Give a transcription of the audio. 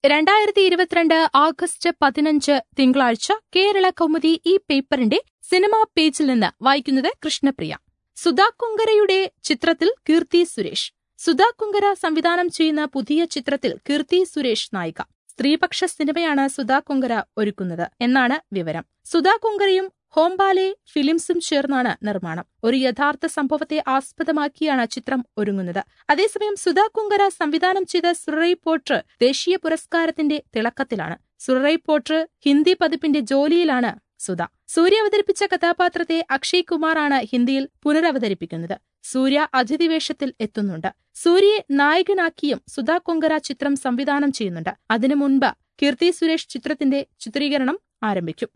രണ്ടായിരത്തി ഇരുപത്തിരണ്ട് ആഗസ്റ്റ് പതിനഞ്ച് തിങ്കളാഴ്ച കേരള കൗമുദി ഈ പേപ്പറിന്റെ സിനിമാ പേജിൽ നിന്ന് വായിക്കുന്നത് കൃഷ്ണപ്രിയ സുധാ കുങ്കരയുടെ ചിത്രത്തിൽ കീർത്തി സുരേഷ് സുധാ കുങ്കര സംവിധാനം ചെയ്യുന്ന പുതിയ ചിത്രത്തിൽ കീർത്തി സുരേഷ് നായിക സ്ത്രീപക്ഷ സിനിമയാണ് സുധാ കുങ്കര ഒരുക്കുന്നത് എന്നാണ് വിവരം സുധാ കുങ്കരയും ഹോംബാലെ ഫിലിംസും ചേർന്നാണ് നിർമ്മാണം ഒരു യഥാർത്ഥ സംഭവത്തെ ആസ്പദമാക്കിയാണ് ചിത്രം ഒരുങ്ങുന്നത് അതേസമയം സുധാ കുങ്കര സംവിധാനം ചെയ്ത സുറൈ പോട്ര് ദേശീയ പുരസ്കാരത്തിന്റെ തിളക്കത്തിലാണ് സുറൈ പോട്ര് ഹിന്ദി പതിപ്പിന്റെ ജോലിയിലാണ് സുധ സൂര്യ അവതരിപ്പിച്ച കഥാപാത്രത്തെ അക്ഷയ് കുമാറാണ് ഹിന്ദിയിൽ പുനരവതരിപ്പിക്കുന്നത് സൂര്യ അതിഥിവേഷത്തിൽ എത്തുന്നുണ്ട് സൂര്യയെ നായകനാക്കിയും സുധാ കൊങ്കര ചിത്രം സംവിധാനം ചെയ്യുന്നുണ്ട് അതിനു മുൻപ് കീർത്തി സുരേഷ് ചിത്രത്തിന്റെ ചിത്രീകരണം ആരംഭിക്കും